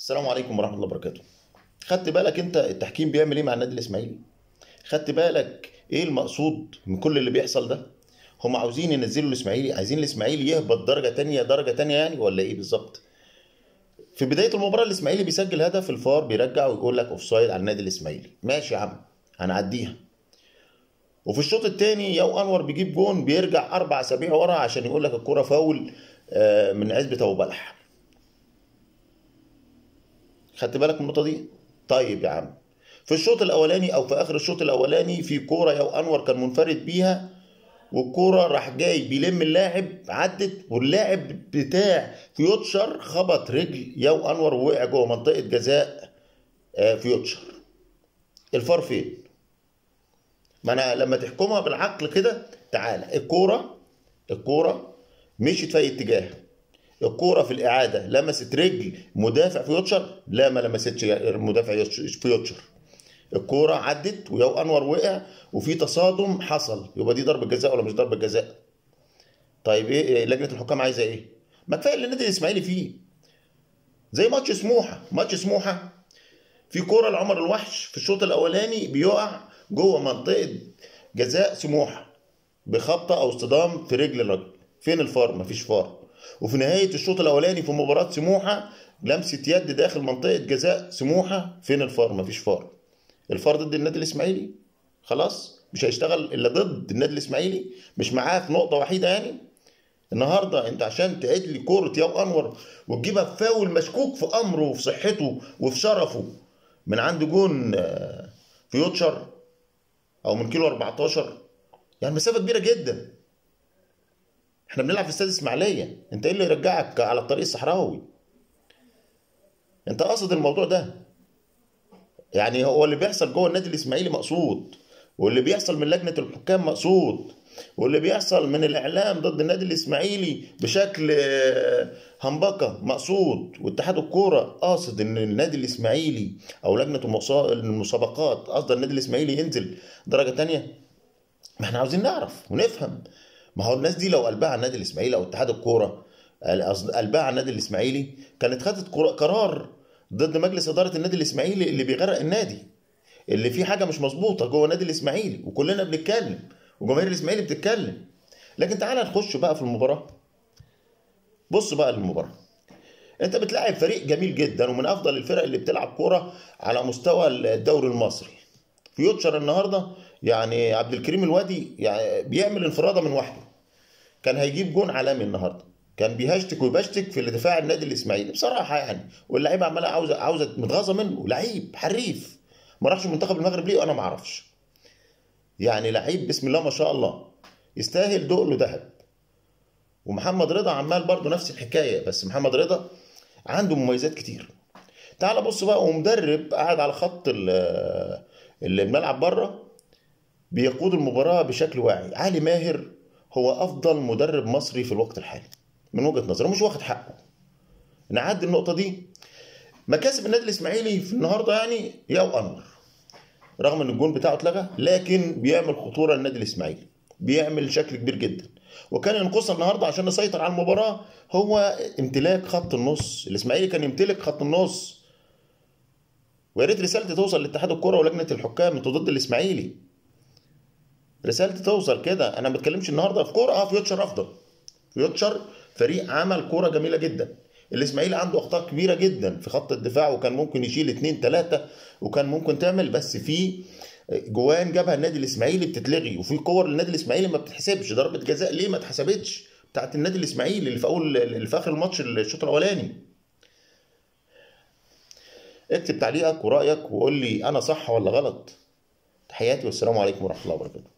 السلام عليكم ورحمه الله وبركاته خدت بالك انت التحكيم بيعمل ايه مع النادي الاسماعيلي خدت بالك ايه المقصود من كل اللي بيحصل ده هم عاوزين ينزلوا الاسماعيلي عايزين الاسماعيلي يهبط درجه تانية درجه تانية يعني ولا ايه بالظبط في بدايه المباراه الاسماعيلي بيسجل هدف الفار بيرجع ويقول لك اوفسايد على النادي الاسماعيلي ماشي يا عم هنعديها وفي الشوط الثاني يو انور بيجيب جون بيرجع اربع اسابيع ورا عشان يقول لك الكوره فاول آه، من عزبه ابو بلح خدت بالك من النقطه دي طيب يا عم في الشوط الاولاني او في اخر الشوط الاولاني في كوره يو انور كان منفرد بيها والكوره راح جاي بيلم اللاعب عدت واللاعب بتاع فيوتشر خبط رجل يو انور ووقع جوه منطقه جزاء آه، فيوتشر الفار فين ما انا لما تحكمها بالعقل كده تعالى الكوره الكوره مشيت في اي اتجاه الكوره في الاعاده لمست رجل مدافع فيوتشر لا ما لمستش مدافع فيوتشر الكوره عدت ويو انور وقع وفي تصادم حصل يبقى دي ضربه جزاء ولا مش ضربه جزاء طيب ايه إيه لجنه الحكام عايزه ايه ما كفايه اللي النادي الاسماعيلي فيه زي ماتش سموحه ماتش سموحه في كوره لعمر الوحش في الشوط الاولاني بيقع جوه منطقه جزاء سموحه بخبطه او اصطدام في رجل الراجل فين الفار مفيش فار وفي نهايه الشوط الاولاني في مباراه سموحه لمسه يد داخل منطقه جزاء سموحه فين الفار مفيش فار الفار ضد النادي الاسماعيلي خلاص مش هيشتغل الا ضد النادي الاسماعيلي مش معاه في نقطه وحيده يعني النهارده انت عشان تعيد لي كوره ياو انور وتجيبها في فاول مشكوك في امره وفي صحته وفي شرفه من عند جون آه، فيوتشر او من كيلو 14 يعني مسافه كبيره جدا احنا بنلعب في استاد اسماعيليه انت ايه اللي يرجعك على الطريق الصحراوي انت قاصد الموضوع ده يعني هو اللي بيحصل جوه النادي الاسماعيلي مقصود واللي بيحصل من لجنه الحكام مقصود واللي بيحصل من الاعلام ضد النادي الاسماعيلي بشكل آه، همبكه مقصود واتحاد الكوره قاصد ان النادي الاسماعيلي او لجنه المصا- المسابقات قصد النادي الاسماعيلي ينزل درجه تانية ما احنا عاوزين نعرف ونفهم ما هو الناس دي لو قلبها على النادي الاسماعيلي او اتحاد الكوره قصد- قلبها على النادي الاسماعيلي كانت خدت قرا- قرار ضد مجلس اداره النادي الاسماعيلي اللي بيغرق النادي اللي فيه حاجه مش مظبوطه جوه النادي الاسماعيلي وكلنا بنتكلم وجماهير الاسماعيلي بتتكلم لكن تعالى نخش بقى في المباراه بص بقى للمباراه انت بتلاعب فريق جميل جدا ومن افضل الفرق اللي بتلعب كوره على مستوى الدوري المصري فيوتشر النهارده يعني عبد الكريم الوادي يعني بيعمل انفراده من وحده كان هيجيب جون عالمي النهارده كان بيهشتك ويبشتك في دفاع النادي الاسماعيلي بصراحه يعني واللعيبه عماله عاوزه عاوزه متغاظه منه لعيب حريف ما راحش منتخب المغرب ليه انا ما اعرفش يعني لعيب بسم الله ما شاء الله يستاهل دقله ذهب ومحمد رضا عمال برضه نفس الحكايه بس محمد رضا عنده مميزات كتير تعال بص بقى ومدرب قاعد على خط ال- الملعب بره بيقود المباراة بشكل واعي علي ماهر هو أفضل مدرب مصري في الوقت الحالي من وجهة نظري مش واخد حقه نعدي النقطة دي مكاسب النادي الإسماعيلي في النهاردة يعني ياو أنور رغم ان الجون بتاعه اتلغى لكن بيعمل خطوره للنادي الاسماعيلي بيعمل شكل كبير جدا وكان ينقصنا النهارده عشان نسيطر على المباراه هو امتلاك خط النص الاسماعيلي كان يمتلك خط النص ويا ريت رسالتي توصل لاتحاد الكره ولجنه الحكام انتوا ضد الاسماعيلي رسالتي توصل كده انا ما بتكلمش النهارده في كوره اه فيوتشر افضل فيوتشر فريق عمل كوره جميله جدا الاسماعيلي عنده اخطاء كبيره جدا في خط الدفاع وكان ممكن يشيل اتنين تلاته وكان ممكن تعمل بس في جوان جابها النادي الاسماعيلي بتتلغي وفي كور للنادي الاسماعيلي ما بتتحسبش ضربه جزاء ليه ما اتحسبتش بتاعت النادي الاسماعيلي اللي في اول اللي في اخر الماتش الشوط الاولاني اكتب تعليقك ورايك وقول لي انا صح ولا غلط تحياتي والسلام عليكم ورحمه الله وبركاته